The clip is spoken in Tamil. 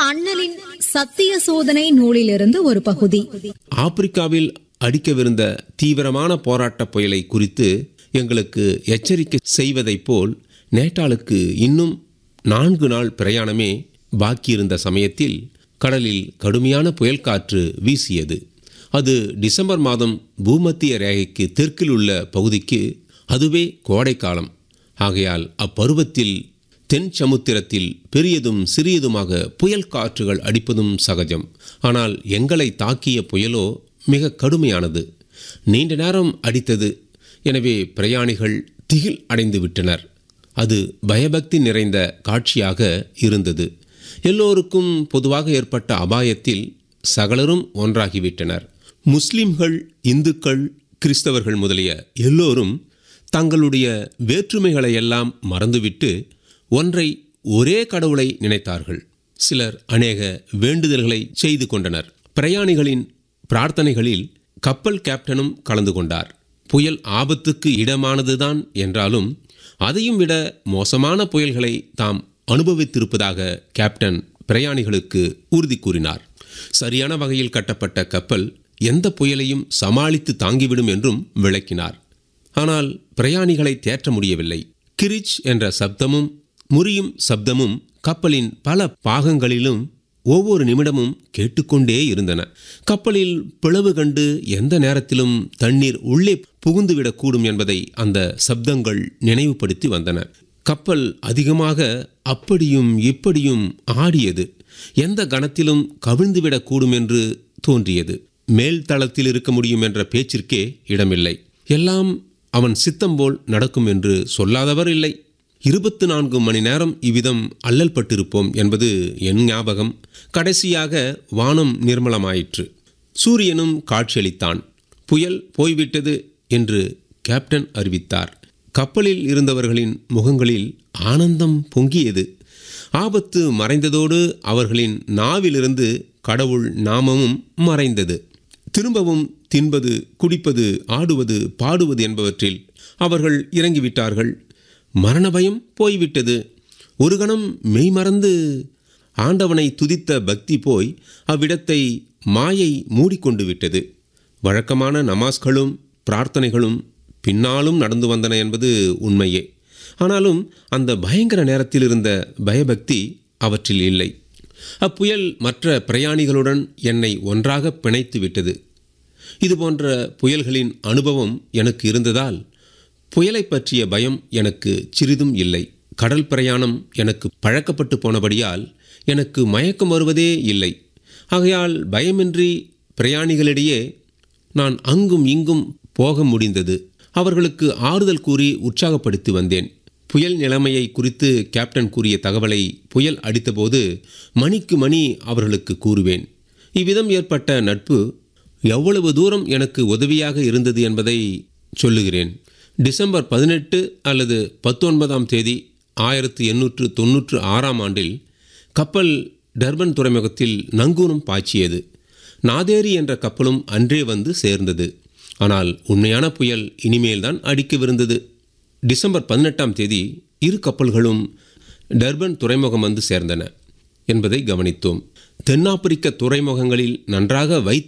அண்ணலின் சத்திய சோதனை நூலிலிருந்து ஒரு பகுதி ஆப்பிரிக்காவில் அடிக்கவிருந்த தீவிரமான போராட்ட புயலை குறித்து எங்களுக்கு எச்சரிக்கை செய்வதைப் போல் நேட்டாளுக்கு இன்னும் நான்கு நாள் பிரயாணமே பாக்கியிருந்த சமயத்தில் கடலில் கடுமையான புயல் காற்று வீசியது அது டிசம்பர் மாதம் பூமத்திய ரேகைக்கு தெற்கில் உள்ள பகுதிக்கு அதுவே கோடைக்காலம் ஆகையால் அப்பருவத்தில் தென் சமுத்திரத்தில் பெரியதும் சிறியதுமாக புயல் காற்றுகள் அடிப்பதும் சகஜம் ஆனால் எங்களை தாக்கிய புயலோ மிக கடுமையானது நீண்ட நேரம் அடித்தது எனவே பிரயாணிகள் திகில் அடைந்து விட்டனர் அது பயபக்தி நிறைந்த காட்சியாக இருந்தது எல்லோருக்கும் பொதுவாக ஏற்பட்ட அபாயத்தில் சகலரும் ஒன்றாகிவிட்டனர் முஸ்லிம்கள் இந்துக்கள் கிறிஸ்தவர்கள் முதலிய எல்லோரும் தங்களுடைய வேற்றுமைகளை எல்லாம் மறந்துவிட்டு ஒன்றை ஒரே கடவுளை நினைத்தார்கள் சிலர் அநேக வேண்டுதல்களை செய்து கொண்டனர் பிரயாணிகளின் பிரார்த்தனைகளில் கப்பல் கேப்டனும் கலந்து கொண்டார் புயல் ஆபத்துக்கு இடமானதுதான் என்றாலும் அதையும் விட மோசமான புயல்களை தாம் அனுபவித்திருப்பதாக கேப்டன் பிரயாணிகளுக்கு உறுதி கூறினார் சரியான வகையில் கட்டப்பட்ட கப்பல் எந்த புயலையும் சமாளித்து தாங்கிவிடும் என்றும் விளக்கினார் ஆனால் பிரயாணிகளை தேற்ற முடியவில்லை கிரிச் என்ற சப்தமும் முறியும் சப்தமும் கப்பலின் பல பாகங்களிலும் ஒவ்வொரு நிமிடமும் கேட்டுக்கொண்டே இருந்தன கப்பலில் பிளவு கண்டு எந்த நேரத்திலும் தண்ணீர் உள்ளே புகுந்துவிடக்கூடும் என்பதை அந்த சப்தங்கள் நினைவுபடுத்தி வந்தன கப்பல் அதிகமாக அப்படியும் இப்படியும் ஆடியது எந்த கணத்திலும் கவிழ்ந்துவிடக்கூடும் என்று தோன்றியது மேல் தளத்தில் இருக்க முடியும் என்ற பேச்சிற்கே இடமில்லை எல்லாம் அவன் சித்தம் போல் நடக்கும் என்று சொல்லாதவர் இல்லை இருபத்து நான்கு மணி நேரம் இவ்விதம் அல்லல் பட்டிருப்போம் என்பது என் ஞாபகம் கடைசியாக வானம் நிர்மலமாயிற்று சூரியனும் காட்சியளித்தான் புயல் போய்விட்டது என்று கேப்டன் அறிவித்தார் கப்பலில் இருந்தவர்களின் முகங்களில் ஆனந்தம் பொங்கியது ஆபத்து மறைந்ததோடு அவர்களின் நாவிலிருந்து கடவுள் நாமமும் மறைந்தது திரும்பவும் தின்பது குடிப்பது ஆடுவது பாடுவது என்பவற்றில் அவர்கள் இறங்கிவிட்டார்கள் மரண பயம் போய்விட்டது ஒரு கணம் மெய்மறந்து ஆண்டவனை துதித்த பக்தி போய் அவ்விடத்தை மாயை மூடிக்கொண்டு விட்டது வழக்கமான நமாஸ்களும் பிரார்த்தனைகளும் பின்னாலும் நடந்து வந்தன என்பது உண்மையே ஆனாலும் அந்த பயங்கர நேரத்தில் இருந்த பயபக்தி அவற்றில் இல்லை அப்புயல் மற்ற பிரயாணிகளுடன் என்னை ஒன்றாக பிணைத்து விட்டது இதுபோன்ற புயல்களின் அனுபவம் எனக்கு இருந்ததால் புயலை பற்றிய பயம் எனக்கு சிறிதும் இல்லை கடல் பிரயாணம் எனக்கு பழக்கப்பட்டு போனபடியால் எனக்கு மயக்கம் வருவதே இல்லை ஆகையால் பயமின்றி பிரயாணிகளிடையே நான் அங்கும் இங்கும் போக முடிந்தது அவர்களுக்கு ஆறுதல் கூறி உற்சாகப்படுத்தி வந்தேன் புயல் நிலைமையை குறித்து கேப்டன் கூறிய தகவலை புயல் அடித்தபோது மணிக்கு மணி அவர்களுக்கு கூறுவேன் இவ்விதம் ஏற்பட்ட நட்பு எவ்வளவு தூரம் எனக்கு உதவியாக இருந்தது என்பதை சொல்லுகிறேன் டிசம்பர் பதினெட்டு அல்லது பத்தொன்பதாம் தேதி ஆயிரத்து எண்ணூற்று தொன்னூற்று ஆறாம் ஆண்டில் கப்பல் டர்பன் துறைமுகத்தில் நங்கூரம் பாய்ச்சியது நாதேரி என்ற கப்பலும் அன்றே வந்து சேர்ந்தது ஆனால் உண்மையான புயல் இனிமேல்தான் அடிக்கவிருந்தது டிசம்பர் பதினெட்டாம் தேதி இரு கப்பல்களும் டர்பன் துறைமுகம் வந்து சேர்ந்தன என்பதை கவனித்தோம் தென்னாப்பிரிக்க துறைமுகங்களில் நன்றாக வைத்து